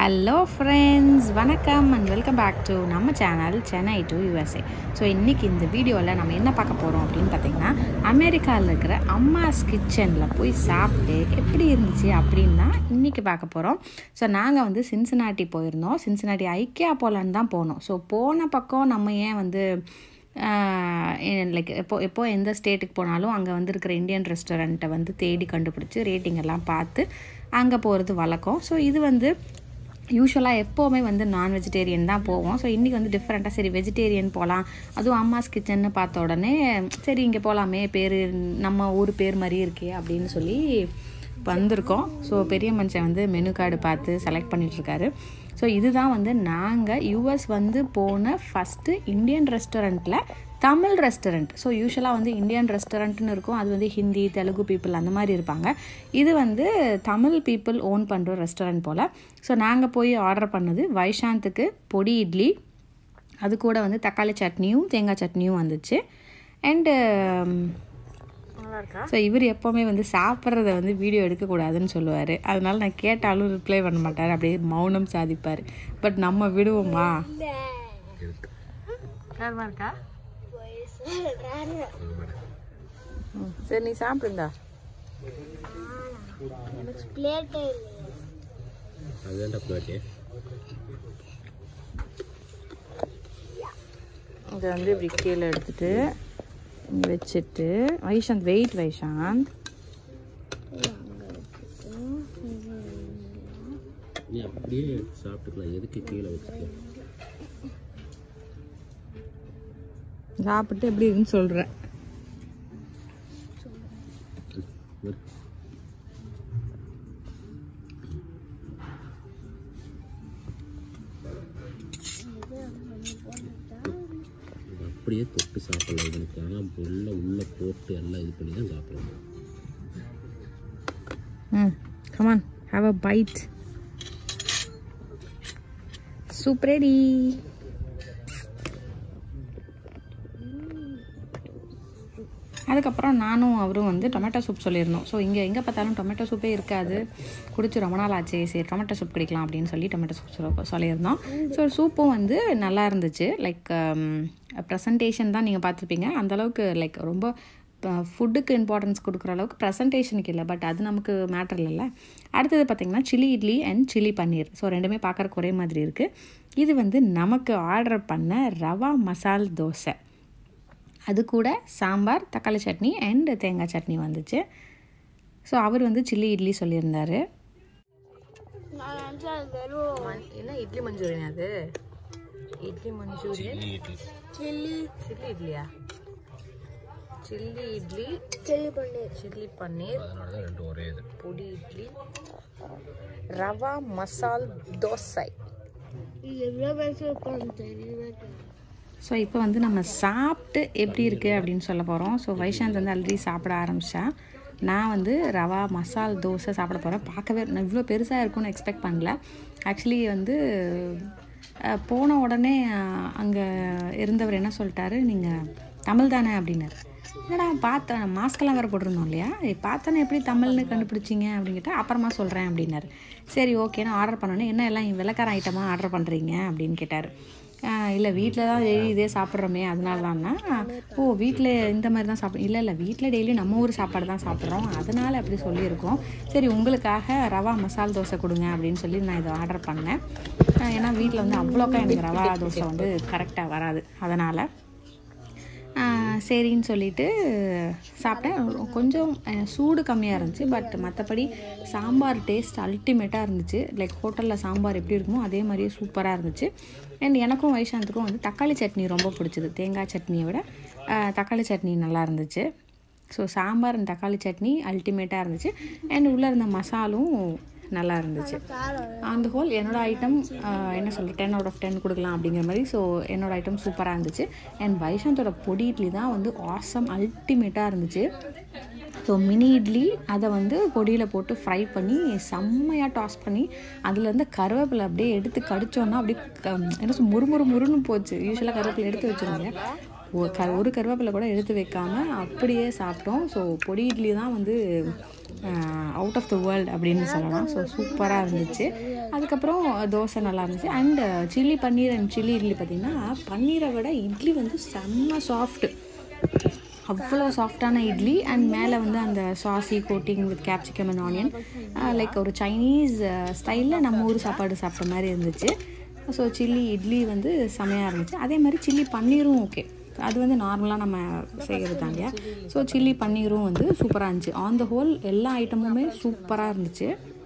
Hello friends வணக்கம் and welcome back to நம்ம channel Chennai to USA so இன்றைக்கி இந்த வீடியோவில் நம்ம என்ன பார்க்க போகிறோம் அப்படின்னு பார்த்தீங்கன்னா அமெரிக்காவில் இருக்கிற அம்மாஸ் கிச்சனில் போய் சாப்பிட்டு எப்படி இருந்துச்சு அப்படின்னு தான் இன்றைக்கி பார்க்க போகிறோம் ஸோ நாங்கள் வந்து சின்சினாட்டி போயிருந்தோம் சின்சினாட்டி ஐக்கியா போலன்னு தான் போனோம் ஸோ போன பக்கம் நம்ம ஏன் வந்து லைக் எப்போ எப்போ எந்த ஸ்டேட்டுக்கு போனாலும் அங்கே வந்து இருக்கிற இந்தியன் ரெஸ்டாரண்ட்டை வந்து தேடி கண்டுபிடிச்சி ரேட்டிங் எல்லாம் பார்த்து அங்கே போகிறது வழக்கம் ஸோ இது வந்து யூஸ்வலாக எப்போவுமே வந்து நான் வெஜிடேரியன் தான் போவோம் ஸோ இன்றைக்கி வந்து டிஃப்ரெண்ட்டாக சரி வெஜிடேரியன் போகலாம் அதுவும் அம்மாஸ் கிச்சன்னு பார்த்த உடனே சரி இங்கே போகலாமே பேர் நம்ம ஊர் பேர் மாதிரி இருக்கே அப்படின்னு சொல்லி வந்திருக்கோம் ஸோ பெரிய மனுஷன் வந்து மெனு கார்டு பார்த்து செலக்ட் பண்ணிகிட்ருக்காரு ஸோ இதுதான் வந்து நாங்கள் யூஎஸ் வந்து போன ஃபஸ்ட்டு இந்தியன் ரெஸ்டாரண்ட்டில் தமிழ் ரெஸ்டாரண்ட் ஸோ யூஸ்வலாக வந்து இந்தியன் ரெஸ்டாரண்ட்னு இருக்கும் அது வந்து ஹிந்தி தெலுங்கு பீப்புள் அந்த மாதிரி இருப்பாங்க இது வந்து தமிழ் பீப்புள் ஓன் பண்ணுற ரெஸ்டாரண்ட் போல் ஸோ நாங்கள் போய் ஆர்டர் பண்ணது வைஷாந்துக்கு பொடி இட்லி அது கூட வந்து தக்காளி சட்னியும் தேங்காய் சட்னியும் வந்துச்சு அண்டு ஸோ இவர் எப்போவுமே வந்து சாப்பிட்றத வந்து வீடியோ எடுக்கக்கூடாதுன்னு சொல்லுவார் அதனால நான் கேட்டாலும் ரிப்ளை பண்ண மாட்டார் அப்படியே மௌனம் சாதிப்பார் பட் நம்ம விடுவோமா இருக்கா சரி நீ சாப்பிடுந்தா எனக்கு பிளேட்டே இல்லையே அதுதான்டா பிளேட்டு இதை வந்து இப்படி கீழே எடுத்துட்டு இங்க வச்சுட்டு வைஷாந்த் வெயிட் வைஷாந்த் நீ அப்படியே எடுத்து சாப்பிட்டுக்கலாம் எதுக்கு கீழே வச்சுக்கலாம் சாப்பிட்டு எப்படி இருக்குன்னு சொல்கிறேன் வரு. இது அப்படியே தொட்டு சாப்பிடலாம் இதுக்கு ஆனால் உள்ள உள்ள போட்டு எல்லாம் இது பண்ணி தான் சாப்பிடலாம் ம் come on have a bite soup ready அதுக்கப்புறம் நானும் அவரும் வந்து டொமேட்டோ சூப் சொல்லியிருந்தோம் ஸோ இங்கே எங்கே பார்த்தாலும் டொமேட்டோ சூப்பே இருக்காது குடிச்சு ரொம்ப நாள் ஆச்சு சரி டொமேட்டோ சூப் குடிக்கலாம் அப்படின்னு சொல்லி டொமேட்டோ சூப் சொல்ல சொல்லியிருந்தோம் ஸோ சூப்பும் வந்து நல்லா இருந்துச்சு லைக் ப்ரெசன்டேஷன் தான் நீங்கள் பார்த்துருப்பீங்க அந்தளவுக்கு லைக் ரொம்ப ஃபுட்டுக்கு இம்பார்ட்டன்ஸ் கொடுக்குற அளவுக்கு ப்ரெசன்டேஷனுக்கு இல்லை பட் அது நமக்கு மேட்டர் இல்லைல்ல அடுத்தது பார்த்திங்கன்னா chilli idli and chilli paneer so ரெண்டுமே பார்க்குறக்கு ஒரே மாதிரி இருக்குது இது வந்து நமக்கு ஆர்டர் பண்ண ரவா மசால் தோசை அது கூட சாம்பார் தக்காளி சட்னி அண்ட் தேங்காய் சட்னி வந்துச்சு ஸோ அவர் வந்து சில்லி இட்லி சொல்லியிருந்தாரு நான் நினச்சா அது வெறும் என்ன இட்லி மஞ்சூரியன் அது இட்லி மஞ்சூரியன் இட்லி சில்லி சில்லி இட்லியா chilli idli chilli paneer chilli paneer அதனால தான் ரெண்டும் ஒரே இது பொடி இட்லி ரவா மசால் தோசை இது எவ்வளோ பேச இருப்பான்னு தெரியவே தெரியாது ஸோ இப்போ வந்து நம்ம சாப்பிட்டு எப்படி இருக்குது அப்படின்னு சொல்ல போகிறோம் ஸோ வைஷாந்த் வந்து ஆல்ரெடி சாப்பிட ஆரம்பித்தா நான் வந்து ரவா மசால் தோசை சாப்பிட போகிறேன் பார்க்கவே நான் இவ்வளோ பெருசாக இருக்கும்னு எக்ஸ்பெக்ட் பண்ணல ஆக்சுவலி வந்து அஹ், போன உடனே அங்கே இருந்தவர் என்ன சொல்லிட்டாரு நீங்கள் தமிழ் தானே அப்படின்னாரு என்னடா பார்த்தேன் மாஸ்க்கெல்லாம் வேறு போட்டிருந்தோம் இல்லையா ஏய், பார்த்தோன்னே எப்படி தமிழ்னு கண்டுபிடிச்சிங்க அப்படின்னு கேட்டால் அப்புறமா சொல்கிறேன் அப்படின்னாரு சரி ஓகேன்னு ஆர்டர் பண்ணோன்னே என்ன எல்லாம் விளக்கார ஐட்டமாக ஆர்டர் பண்ணுறீங்க அப்படின்னு கேட்டார் இல்லை வீட்டில் தான் டெய்லி இதே சாப்பிட்றோமே அதனால தான்னா ஓ வீட்டில் இந்த மாதிரி தான் சாப்பிடும் இல்லை இல்லை வீட்டில் டெய்லி நம்ம ஊர் சாப்பாடு தான் சாப்பிட்றோம் அதனால் அப்படி சொல்லியிருக்கோம் சரி உங்களுக்காக ரவா மசால் தோசை கொடுங்க அப்படின்னு சொல்லி நான் இதை ஆர்டர் பண்ணேன் அஹ் ஏன்னா வீட்டில் வந்து அவ்வளோக்கா எனக்கு ரவா தோசை வந்து கரெக்டாக வராது அதனால் சரின்னு சொல்லிட்டு சாப்பிட்டேன் கொஞ்சம் அஹ், சூடு கம்மியாக இருந்துச்சு பட் மற்றபடி சாம்பார் டேஸ்ட் அல்டிமேட்டாக இருந்துச்சு லைக் ஹோட்டலில் சாம்பார் எப்படி இருக்குமோ அதே மாதிரியே சூப்பராக இருந்துச்சு அண்ட் எனக்கும் வைஷாந்துக்கும் வந்து தக்காளி சட்னி ரொம்ப பிடிச்சது தேங்காய் சட்னியை விட அஹ், தக்காளி சட்னி நல்லா இருந்துச்சு ஸோ சாம்பார் அண்ட் தக்காளி சட்னி அல்டிமேட்டாக இருந்துச்சு அண்ட் உள்ளே இருந்த மசாலும் நல்லா இருந்துச்சு அந்த ஹோல் என்னோட ஐட்டம் என்ன சொல்ல டென் அவுட் ஆஃப் டென் கொடுக்கலாம் அப்படிங்கிற மாதிரி ஸோ என்னோட ஐட்டம் சூப்பராக இருந்துச்சு அண்ட் வைஷாந்தோட பொடி இட்லி தான் வந்து ஆசம் அல்டிமேட்டாக இருந்துச்சு ஸோ மினி இட்லி அதை வந்து பொடியில் போட்டு ஃப்ரை பண்ணி செம்மையாக டாஸ் பண்ணி அதுலேருந்து கருவேப்பிலை அப்படியே எடுத்து கடிச்சோன்னா அப்படியே க- என்ன சொல் முறுமுறு முறுன்னு போச்சு யூஸ்வலாக கருவேப்பிலை எடுத்து வச்சுருவாங்க ஒரு க ஒரு கருவேப்பிலை கூட எடுத்து வைக்காம அப்படியே சாப்பிட்டோம் ஸோ பொடி இட்லி தான் வந்து அவுட் ஆஃப் த வேர்ல்டு அப்படின்னு சொல்லலாம் ஸோ சூப்பராக இருந்துச்சு அதுக்கப்புறம் தோசை நல்லா இருந்துச்சு and chilli paneer and chilli idli பார்த்திங்கன்னா பன்னீரை விட இட்லி வந்து செம்ம சாஃப்ட்டு அவ்வளோ சாஃப்டான இட்லி அண்ட் மேலே வந்து அந்த saucy coating with capsicum and onion like ஒரு சைனீஸ் ஸ்டைலில் நம்ம ஊர் சாப்பாடு சாப்பிட்ட மாதிரி இருந்துச்சு ஸோ சில்லி இட்லி வந்து செமையாக இருந்துச்சு அதே மாதிரி சில்லி பன்னீரும் ஓகே அது வந்து நார்மலாக நம்ம செய்கிறது தான் இல்லையா ஸோ சில்லி பன்னீரும் வந்து சூப்பராக இருந்துச்சு ஆன் த ஹோல் எல்லா ஐட்டமுமே சூப்பராக இருந்துச்சு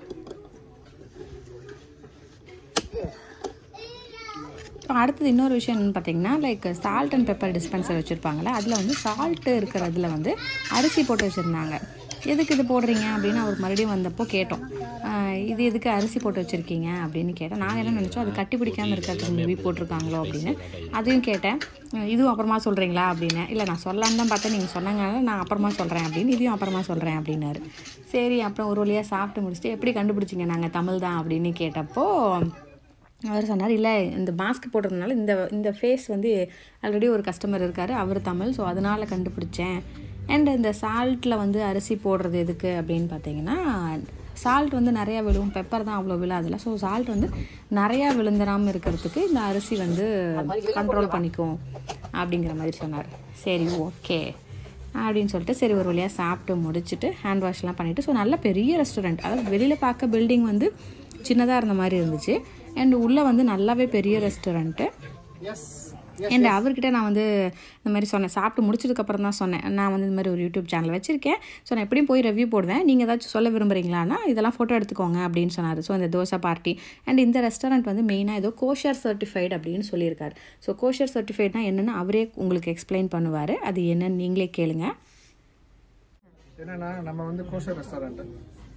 இப்போ அடுத்தது இன்னொரு விஷயம் என்னென்னு பார்த்தீங்கன்னா like salt and pepper dispenser வச்சுருப்பாங்கள்ல அதில் வந்து சால்ட்டு இருக்கிறதுல வந்து அரிசி போட்டு வச்சுருந்தாங்க எதுக்கு இது போடுறீங்க அப்படின்னு அவர் மறுபடியும் வந்தப்போ கேட்டோம் ஆஹ் இது எதுக்கு அரிசி போட்டு வச்சுருக்கீங்க அப்படின்னு கேட்டேன் நாங்கள் என்ன நினச்சோம் அது கட்டி பிடிக்காமல் இருக்கிறதுக்கு மேபி போட்டிருக்காங்களோ அப்படின்னு அதையும் கேட்டேன் அஹ் இதுவும் அப்புறமா சொல்கிறீங்களா அப்படின்னு இல்லை நான் சொல்லலான்னு தான் பார்த்தேன் நீங்கள் சொன்னாங்கனால நான் அப்புறமா சொல்கிறேன் அப்படின்னு இதையும் அப்புறமா சொல்கிறேன் அப்படின்னாரு சரி அப்புறம் ஒரு வழியாக சாப்பிட்டு முடிச்சுட்டு எப்படி கண்டுபிடிச்சிங்க நாங்கள் தமிழ் தான் அப்படின்னு கேட்டப்போ அவர் சொன்னார் இல்லை இந்த மாஸ்க் போடுறதுனால இந்த இந்த ஃபேஸ் வந்து ஆல்ரெடி ஒரு கஸ்டமர் இருக்கார் அவர் தமிழ் ஸோ அதனால் கண்டுபிடிச்சேன் அண்ட் இந்த சால்ட்டில் வந்து அரிசி போடுறது எதுக்கு அப்படின்னு பார்த்தீங்கன்னா சால்ட் வந்து நிறையா விழுவும் பெப்பர் தான் அவ்வளோ விழாதுல ஸோ சால்ட் வந்து நிறையா விழுந்துடாமல் இருக்கிறதுக்கு இந்த அரிசி வந்து கண்ட்ரோல் பண்ணிக்கும் அப்படிங்கிற மாதிரி சொன்னார் சரி ஓகே அப்படின்னு சொல்லிட்டு சரி ஒரு வழியாக சாப்பிட்டு முடிச்சுட்டு ஹேண்ட் வாஷ்லாம் பண்ணிவிட்டு ஸோ நல்ல பெரிய ரெஸ்டாரண்ட் அதாவது வெளியில் பார்க்க பில்டிங் வந்து சின்னதாக இருந்த மாதிரி இருந்துச்சு அண்ட் உள்ளே வந்து நல்லாவே பெரிய ரெஸ்டாரண்ட்டு அண்ட் அவர்கிட்ட நான் வந்து இந்த மாதிரி சொன்னேன் சாப்பிட்டு முடிச்சதுக்கப்புறம் தான் சொன்னேன் நான் வந்து இந்த மாதிரி ஒரு யூடியூப் சேனல் வச்சுருக்கேன் ஸோ நான் எப்படியும் போய் ரிவ்யூ போடுவேன் நீங்கள் ஏதாச்சும் சொல்ல விரும்புகிறீங்களான்னா இதெல்லாம் ஃபோட்டோ எடுத்துக்கோங்க அப்படின்னு சொன்னார் ஸோ இந்த தோசை பார்ட்டி அண்ட் இந்த ரெஸ்டாரண்ட் வந்து மெயினாக ஏதோ கோஷர் சர்டிஃபைடு அப்படின்னு சொல்லியிருக்காரு ஸோ கோஷர் சர்டிஃபைட்னா என்னென்னு அவரே உங்களுக்கு எக்ஸ்பிளைன் பண்ணுவார் அது என்னன்னு நீங்களே கேளுங்க என்னன்னா நம்ம வந்து கோஷர் ரெஸ்டாரண்ட்டு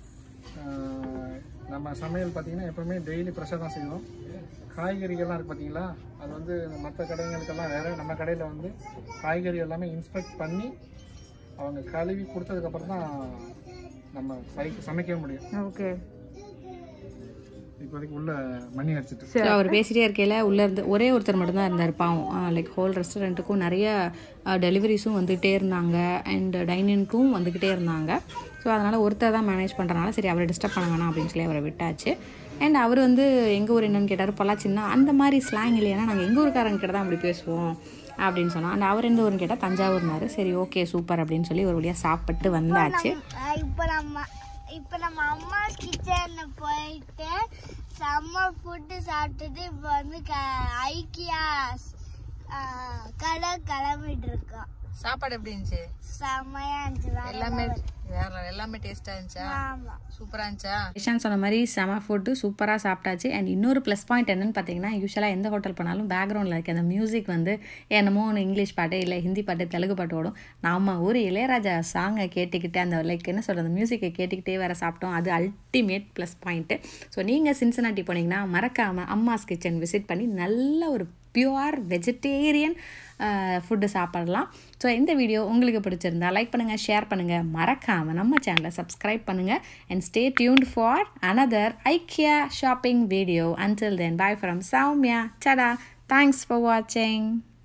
நம்ம சமையல் பார்த்தீங்கன்னா எப்பவுமே டெய்லி ஃப்ரெஷ்ஷாக தான் செய்வோம் காய்கறிகள்லாம் இருக்குது பார்த்தீங்களா அது வந்து மற்ற கடைகளுக்கெல்லாம் வேறு நம்ம கடையில் வந்து காய்கறி எல்லாமே இன்ஸ்பெக்ட் பண்ணி அவங்க கழுவி கொடுத்ததுக்கப்புறம் தான் நம்ம சை சமைக்க முடியும் ஓகே இப்போதைக்கு உள்ள மணி அடிச்சிட்டு ஸோ அவர் பேசிட்டே இருக்கையில் உள்ளே இருந்து ஒரே ஒருத்தர் மட்டும்தான் இருந்தார் பாவம் லைக் ஹோல் ரெஸ்டாரண்ட்டுக்கும் நிறைய டெலிவரிஸும் வந்துகிட்டே இருந்தாங்க அண்ட் டைனிங்க்கும் வந்துக்கிட்டே இருந்தாங்க ஸோ அதனால் ஒருத்தர் தான் மேனேஜ் பண்ணுறனால சரி அவரை டிஸ்டர்ப் பண்ண வேணாம் அப்படின்னு சொல்லி அவரை விட்டாச்சு அண்ட் அவர் வந்து எங்கள் ஊர் என்னன்னு கேட்டார் பொள்ளாச்சின்னா அந்த மாதிரி ஸ்லாங் இல்லையா நாங்கள் எங்கள் ஊருக்காரங்க கிட்ட தான் அப்படி பேசுவோம் அப்படின்னு சொன்னோம் அண்ட் அவர் எந்த ஊருன்னு கேட்டால் தஞ்சாவூர்னாரு சரி ஓகே சூப்பர் அப்படின்னு சொல்லி ஒரு வழியாக சாப்பிட்டு வந்தாச்சு இப்போ நம்ம இப்போ நம்ம அம்மா கிச்சன்ல போயிட்டு செம்ம ஃபுட்டு சாப்பிட்டுட்டு இப்போ வந்து க ஐக்கியா கடை கிளம்பிட்டு இருக்கோம் சாப்பாடு எப்படி இருந்துச்சு செம்மையா இருந்துச்சு வேற எல்லாமே வேற எல்லாமே டேஸ்ட்டாக இருந்துச்சா ஆமா சூப்பராக இருந்துச்சா விஷான் சொன்ன மாதிரி செம ஃபுட்டு சூப்பராக சாப்பிட்டாச்சு அண்ட் இன்னொரு ப்ளஸ் பாயிண்ட் என்னன்னு பார்த்தீங்கன்னா யூஸ்வலாக எந்த ஹோட்டல் போனாலும் பேக்ரவுண்டில் இருக்க அந்த மியூசிக் வந்து என்னமோ ஒன்று இங்கிலீஷ் பாட்டு இல்லை ஹிந்தி பாட்டு தெலுங்கு பாட்டு ஓடும் நாம ஒரு இளையராஜா சாங்கை கேட்டுக்கிட்டு அந்த லைக் என்ன சொல்கிறது மியூசிக்கை கேட்டுக்கிட்டே வேறு சாப்பிட்டோம் அது அல்டிமேட் ப்ளஸ் பாயிண்ட்டு ஸோ நீங்கள் சின்சனாட்டி போனீங்கன்னா மறக்காமல் அம்மாஸ் கிச்சன் விசிட் பண்ணி நல்ல ஒரு பியூர் வெஜிடேரியன் ஃபுட்டு சாப்பிடலாம் ஸோ இந்த வீடியோ உங்களுக்கு பிடிச்சிருந்தா லைக் பண்ணுங்கள் ஷேர் பண்ணுங்கள் மறக்காமல் நம்ம சேனலை சப்ஸ்கிரைப் பண்ணுங்கள் and stay tuned for another IKEA shopping video until then bye from Soumya Sada thanks for வாட்சிங்